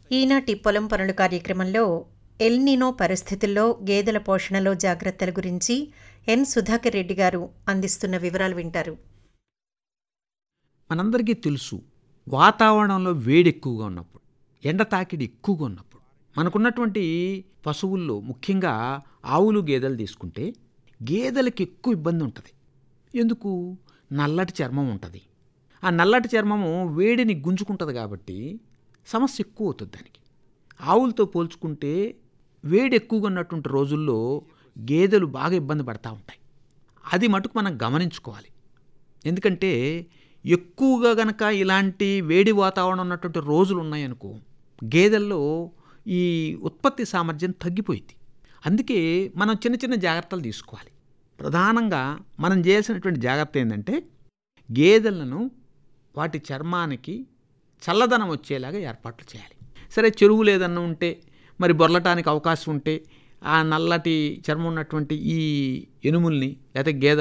ఈనాటి పొలం పనులు కార్యక్రమంలో ఎల్నినో పరిస్థితుల్లో గేదెల పోషణలో జాగ్రత్తల గురించి ఎన్ సుధాకర్ రెడ్డి గారు అందిస్తున్న వివరాలు వింటారు మనందరికీ తెలుసు వాతావరణంలో వేడి ఎక్కువగా ఉన్నప్పుడు ఎండ తాకిడి ఎక్కువగా ఉన్నప్పుడు మనకున్నటువంటి పశువుల్లో ముఖ్యంగా ఆవులు గేదెలు తీసుకుంటే గేదెలకి ఎక్కువ ఇబ్బంది ఉంటుంది ఎందుకు నల్లటి చర్మం ఉంటుంది ఆ నల్లటి చర్మము వేడిని గుంజుకుంటుంది కాబట్టి సమస్య ఎక్కువ అవుతుంది దానికి ఆవులతో పోల్చుకుంటే వేడి ఎక్కువగా ఉన్నటువంటి రోజుల్లో గేదెలు బాగా ఇబ్బంది పడతా ఉంటాయి అది మటుకు మనం గమనించుకోవాలి ఎందుకంటే ఎక్కువగా గనక ఇలాంటి వేడి వాతావరణం ఉన్నటువంటి రోజులు ఉన్నాయనుకో గేదెల్లో ఈ ఉత్పత్తి సామర్థ్యం తగ్గిపోయింది అందుకే మనం చిన్న చిన్న జాగ్రత్తలు తీసుకోవాలి ప్రధానంగా మనం చేయాల్సినటువంటి జాగ్రత్త ఏంటంటే గేదెలను వాటి చర్మానికి చల్లదనం వచ్చేలాగా ఏర్పాట్లు చేయాలి సరే చెరువులు ఏదన్నా ఉంటే మరి బొర్లటానికి అవకాశం ఉంటే ఆ నల్లటి చర్మం ఉన్నటువంటి ఈ ఎనుముల్ని లేకపోతే గేదె